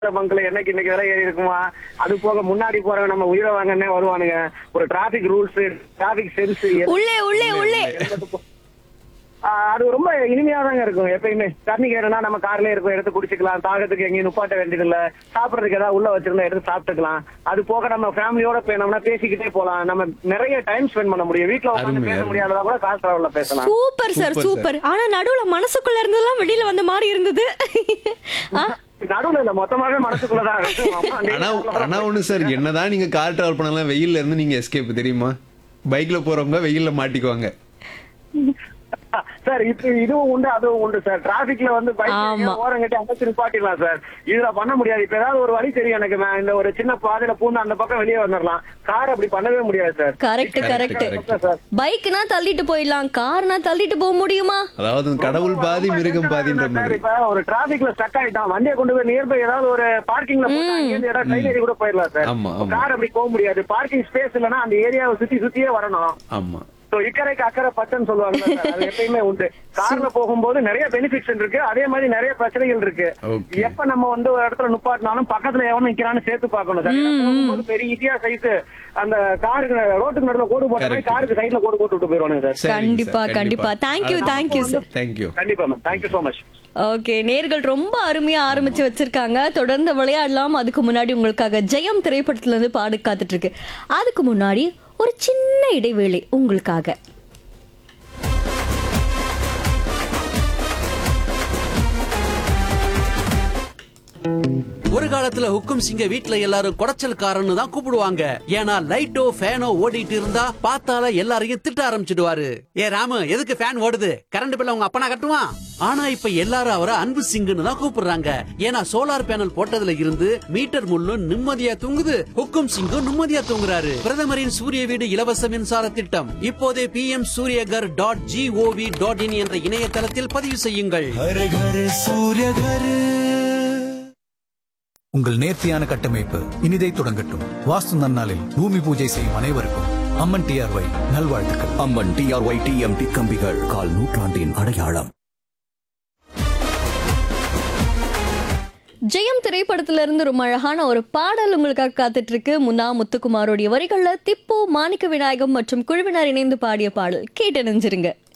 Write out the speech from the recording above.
பங்க்ல என்னைக்கு இன்னைக்கு விலை ஏறி இருக்குமா அது போக முன்னாடி போறவங்க நம்ம உயிரை வாங்கன்னே வருவானுங்க ஒரு டிராபிக் ரூல்ஸ் டிராபிக் சென்ஸ் உள்ளே உள்ளே உள்ளே அது ரொம்ப இனிமையா தாங்க இருக்கும் எப்பயுமே தண்ணி கேறனா நம்ம கார்லயே இருக்கும் எடுத்து குடிச்சுக்கலாம் தாகத்துக்கு எங்கேயும் நுப்பாட்ட வேண்டியதில்ல சாப்பிடறதுக்கு ஏதாவது உள்ள வச்சிருந்தா எடுத்து சாப்பிட்டுக்கலாம் அது போக நம்ம ஃபேமிலியோட போனோம்னா பேசிக்கிட்டே போலாம் நம்ம நிறைய டைம் ஸ்பெண்ட் பண்ண முடியும் வீட்ல உட்காந்து அருமை, பேச அருமை. முடியாததா கூட கார் டிராவல்ல பேசலாம் சூப்பர் சார் Super, சூப்பர் ஆனா நடுவுல மனசுக்குள்ள இருந்ததெல்லாம் வெளியில வந்த மாதிரி இருந்தது ஆ, நடுவுல இல்ல மொத்தமாவே மனசுக்குள்ளதான் இருக்கும். அம்மா, நீங்க ஆனா சொல்ல ஆனா ஒண்ணு சார் என்னதான் நீங்க கார் டிராவல் பண்ணலாம் வெயில்ல இருந்து நீங்க எஸ்கேப் தெரியுமா பைக்ல போறவங்க வெயில்ல மாட்டிக்குவாங்க சார் இப்ப இதுவும் உண்டு அதுவும் உண்டு சார் டிராபிக்ல வந்து ஆமா. பைக் ஓரம் கட்டி அமைச்சு நிப்பாட்டிடலாம் சார் இதுல பண்ண முடியாது இப்ப ஏதாவது ஒரு வழி தெரியும் எனக்கு நான் இந்த ஒரு சின்ன பாதையில பூந்து அந்த பக்கம் வெளியே வந்துடலாம் கார் அப்படி பண்ணவே முடியாது sir correct correct correct. Sir பைக்னா தள்ளிட்டு போயிடலாம் கார்னா தள்ளிட்டு போக முடியுமா அதாவது கடவுள் பாதி மிருகம் பாதின்ற சார், மாதிரி இப்ப ஒரு டிராபிக்ல ஸ்டக் ஆயிட்டான் வண்டியை கொண்டு போய் நியர்பை ஏதாவது ஒரு பார்க்கிங்ல போட்டு அங்கேயிருந்து ஏதாவது ட்ரெயின் ஏறி கூட போயிடலாம் சார் ஆமா, ஆமா. கார் அப்படி போக முடியாது பார்க்கிங் ஸ்பேஸ் இல்லைன்னா அந்த ஏரியாவை சுத்தி சுத்தியே வரணும் ஆமா So, இக்கரைக்கு அக்கறை பச்சைன்னு சொல்லுவாங்க சார். அது எப்பயுமே உண்டு கார்ல போகும்போது நிறைய பெனிஃபிட்ஸ் இருக்கு அதே மாதிரி நிறைய பிரச்சனைகள் இருக்கு Okay. எப்ப நம்ம வந்து ஒரு இடத்துல நிப்பாட்டினாலும் பக்கத்துல எவன் நிக்கிறான்னு சேர்த்து பார்க்கணும் சார் போகும்போது பெரிய ஈஸியா சைஸ் அந்த காருக்கு ரோட்டுக்கு நடுவுல கோடு போட்ட மாதிரி Correct. காருக்கு சைடுல கோடு போட்டு விட்டு போயிருவானுங்க சார் சரிங்க கண்டிப்பா சார், கண்டிப்பா தேங்க்யூ தேங்க்யூ சார் தேங்க்யூ கண்டிப்பா ma'am thank you so much okay நேர்கள் ரொம்ப அருமையா ஆரம்பிச்சு வச்சிருக்காங்க தொடர்ந்து விளையாடலாம் அதுக்கு முன்னாடி உங்களுக்காக ஜெயம் திரைப்படத்துல இருந்து பாடு காத்துட்டு இருக்கு அதுக்கு முன்னாடி ஒரு சின்ன இடைவேளை உங்களுக்காக ஒரு காலத்துல ஹுக்கும் சிங்க வீட்ல எல்லாரும் குடைச்சல்காரன்னு தான் கூப்பிடுவாங்க ஏன்னா லைட்டோ ஃபேனோ ஓடிட்டு இருந்தா பார்த்தால எல்லாரையும் திட்ட ஆரம்பிச்சிடுவாரு ஏ ராமு எதுக்கு ஃபேன் ஓடுது கரண்ட் பில்ல உங்க அப்பனா கட்டுவான் ஆனா இப்ப எல்லாரும் அவரை அன்பு சிங்குன்னு தான் கூப்பிடுறாங்க ஏன்னா சோலார் பேனல் போட்டதுல இருந்து மீட்டர் முள்ளும் நிம்மதியா தூங்குது ஹுக்கும் சிங்கும் நிம்மதியா தூங்குறாரு பிரதமரின் சூரிய வீடு இலவச மின்சார திட்டம் இப்போதே P M Suryaghar dot G O V dot in என்ற இணையதளத்தில் பதிவு செய்யுங்கள் हर घर सूर्य घर உங்கள் நேர்த்தியான கட்டமைப்பு இனிதை தொடங்கட்டும் வாஸ்து நன்னாளில் பூமி பூஜை செய்யும் அனைவருக்கும் அம்மன் டிஆர்ஒய் நல்வாழ்த்துக்கள் அம்மன் டிஆர்ஒய் டிஎம்டி கம்பிகள் கால் நூற்றாண்டின் அடையாளம் ஜெயம் திரைப்படத்துல இருந்து ரொம்ப அழகான ஒரு பாடல் உங்களுக்காக காத்துட்டு இருக்கு முன்னா முத்துக்குமாரோடைய வரிகள்ல திப்பு மாணிக்க விநாயகம் மற்றும் குழுவினர் இணைந்து பாடிய பாடல் கேட்டு நெஞ்சிருங்க